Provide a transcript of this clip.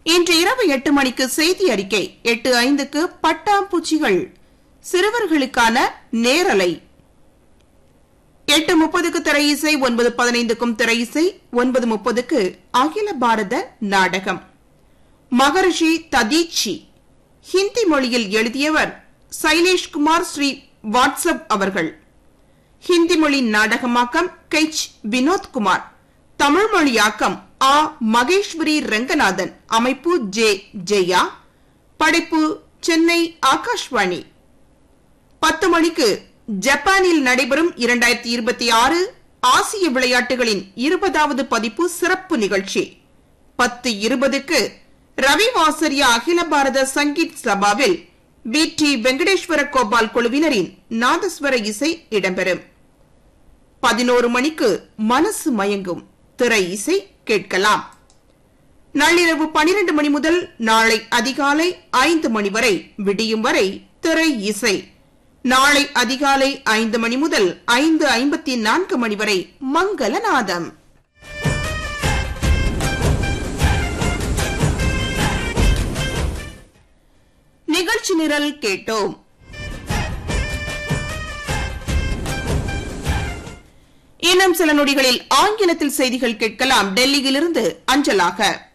இன்று இரவு எட்டு மணிக்கு செய்தி அறிக்கை எட்டு ஐந்துக்கு பட்டாம்பூச்சிகள் சிறுவர்களுக்கான நேரலை எட்டு முப்பதுக்கு திரை இசை ஒன்பது பதினைந்துக்கும் திரை இசை ஒன்பது முப்பதுக்கு அகில பாரத நாடகம் மகரிஷி ததீச்சி ஹிந்தி மொழியில் எழுதியவர் சைலேஷ்குமார் ஸ்ரீ வாட்ஸ்அப் அவர்கள் ஹிந்தி மொழி நாடகமாக்கம் கெச் வினோத்குமார் தமிழ் மொழியாக்கம் ஆ மகேஸ்வரி ரங்கநாதன் அமைப்பு ஜே ஜெயா படைப்பு சென்னை ஆகாஷ்வாணி பத்து மணிக்கு ஜப்பானில் நடைபெறும் இரண்டாயிரத்தி இருபத்தி ஆறு ஆசிய விளையாட்டுகளின் இருபதாவது பதிப்பு சிறப்பு நிகழ்ச்சி பத்து இருபதுக்கு ரவி வாசரியா அகில பாரத சங்கீத் சபாவில் பி டி வெங்கடேஸ்வர கோபால் குழுவினரின் நாதஸ்வர இசை இடம்பெறும் பதினோரு மணிக்கு மனசு மயங்கும் திரை இசை கேட்கலாம் நள்ளிரவு பனிரெண்டு மணி முதல் நாளை அதிகாலை ஐந்து மணி வரை விடியும் வரை திரை இசை நாளை அதிகாலை ஐந்து மணி முதல் ஐந்து ஐம்பத்தி நான்கு மணி வரை மங்களநாதம் நிகழ்ச்சி நிரல் கேட்டோம் இன்னும் சில நொடிகளில் ஆங்கிலத்தில் செய்திகள் கேட்கலாம் டெல்லியிலிருந்து அஞ்சலாக